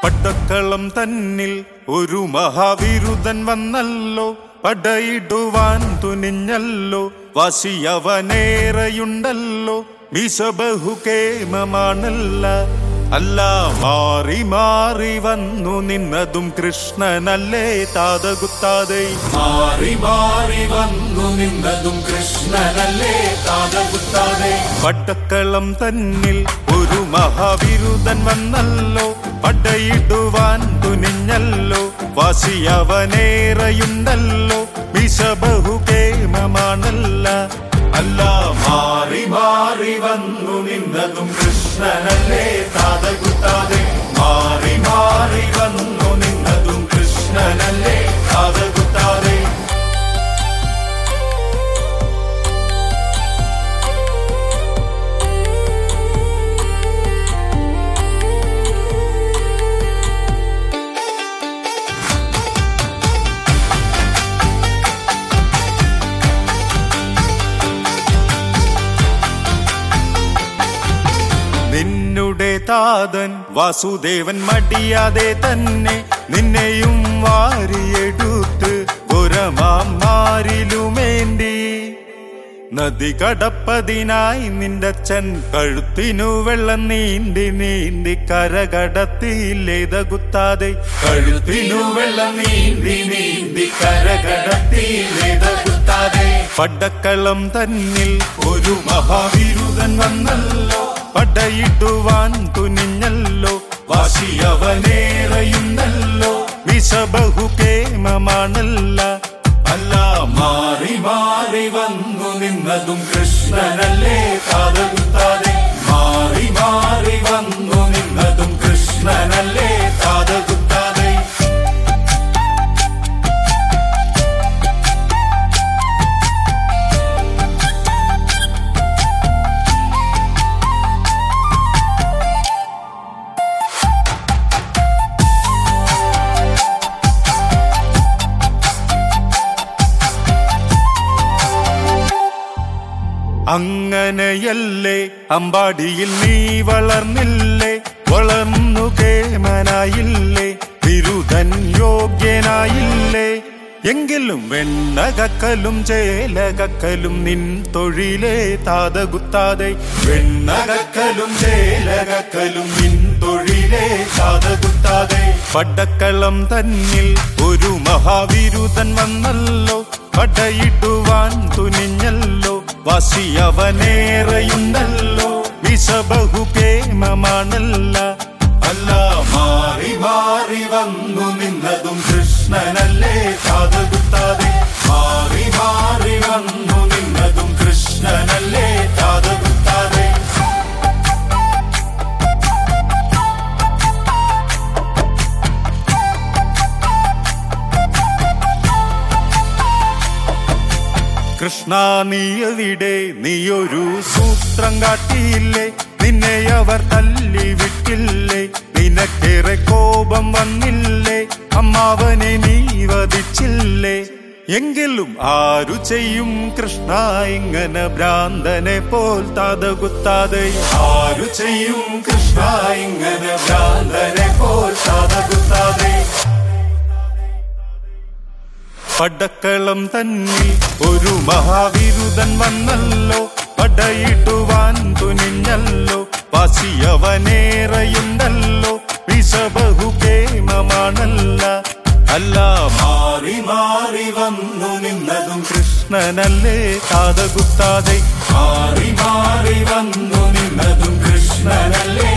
പട്ടക്കളം തന്നിൽ ഒരു മഹാവിരുദ്ധൻ വന്നല്ലോ പടയിടുവാൻ തുനിഞ്ഞല്ലോ വസിയവനേറെയുണ്ടല്ലോ മീശ ബഹുകേമമാണല്ല അല്ല മാറി മാറി വന്നു നിന്നതും കൃഷ്ണനല്ലേ താതകുത്താതെ മാറി മാറി വന്നു നിന്നതും കൃഷ്ണനല്ലേ താതകുത്താതെ പട്ടക്കളം തന്നിൽ ഒരു മഹാവിരുദ്ധൻ വന്നല്ലോ പടയിടുവാൻ തുനിഞ്ഞല്ലോ വാസിയവനേറെയുണ്ടല്ലോ മിശ ബഹുകേമമാണല്ല അല്ല മാറി മാറി വന്നു നിന്നതും കൃഷ്ണനല്ലേ താതകുത്താതെ മാറി മാറി വന്നു നിന്നതും കൃഷ്ണനല്ലേ താതകുത്താതെ നിന്നുടെ താതൻ വാസുദേവൻ മടിയാതെ തന്നെ നിന്നെയും വാരിയെടുത്ത് പുരമാരിലുമേന്തി നദി കടപ്പതിനായി നിന്റെ അച്ഛൻ കഴുത്തിനു വെള്ളം നീന്തി നീന്തി കരകടത്തിയില്ലേതകുത്താതെ കഴുത്തിനു വെള്ളം നീന്തി നീന്തി കരകടത്തിയില്ലേതകുത്താതെ പടക്കളം തന്നിൽ ഒരു മഹാവിരുദ്ധൻ വന്നല്ലോ പടയിടുവാൻ തുനിഞ്ഞല്ലോ വാശിയവനേറെയുണ്ടല്ലോ വിഷ ബഹുകേമമാണല്ല അല്ല മാറി മാറി വന്നു നിന്നതും കൃഷ്ണനല്ലേ കാതകുത്താതെ മാറി മാറി വന്നു നിന്നതും കൃഷ്ണനല്ലേ കാതകുത്താതെ അങ്ങനെയല്ലേ അമ്പാടിയിൽ നീ വളർന്നില്ലേ വളർന്നു കേമനായില്ലേ ബിരുദൻ യോഗ്യനായില്ലേ എങ്കിലും വെണ്ണകക്കലും ചേലകക്കലും നിൻ തൊഴിലേ താതകുത്താതെ വെണ്ണകക്കലും ചേലകക്കലും നിൻ തൊഴിലേ താതകുത്താതെ പടക്കളം തന്നിൽ ഒരു മഹാവിരുദ്ധൻ വന്നല്ലോ പടയിടുവാൻ തുനിഞ്ഞല്ലോ വസിയവനേറെയുണ്ടല്ലോ വിഷ ബഹുകേമമാണല്ല അല്ല മാറി മാറി വന്നു നിന്നതും കൃഷ്ണനല്ലേ കാതകുത്താതെ മാറി മാറി വന്നു നിന്നതും കൃഷ്ണനല്ലേ കാതകുത്താതെ കൃഷ്ണ നീയവിടെ നീയൊരു സൂത്രം കാട്ടിയില്ലേ നിന്നെ അവർ തല്ലി വിട്ടില്ലേ നിനക്കേറെ കോപം വന്നില്ലേ അമ്മാവനെ നീ വധിച്ചില്ലേ എങ്കിലും ആരു ചെയ്യും കൃഷ്ണ ഇങ്ങനെ ഭ്രാന്തനെ പോൽ താതകുത്താതെ ആരു ചെയ്യും കൃഷ്ണ ഇങ്ങനെ ഭ്രാന്തനെ പോൽ താതകുത്താതെ പടക്കളം തന്നിൽ ഒരു മഹാവിരുദ്ധൻ വന്നല്ലോ പടയിടുവാൻ തുനിഞ്ഞല്ലോ വാശിയവനേറെയുണ്ടല്ലോ വിഷ ബഹുകേമമാണല്ല അല്ല മാറി മാറി വന്നു നിന്നതും കൃഷ്ണനല്ലേ കാതകുത്താതെ മാറി മാറി വന്നു നിന്നതും കൃഷ്ണനല്ലേ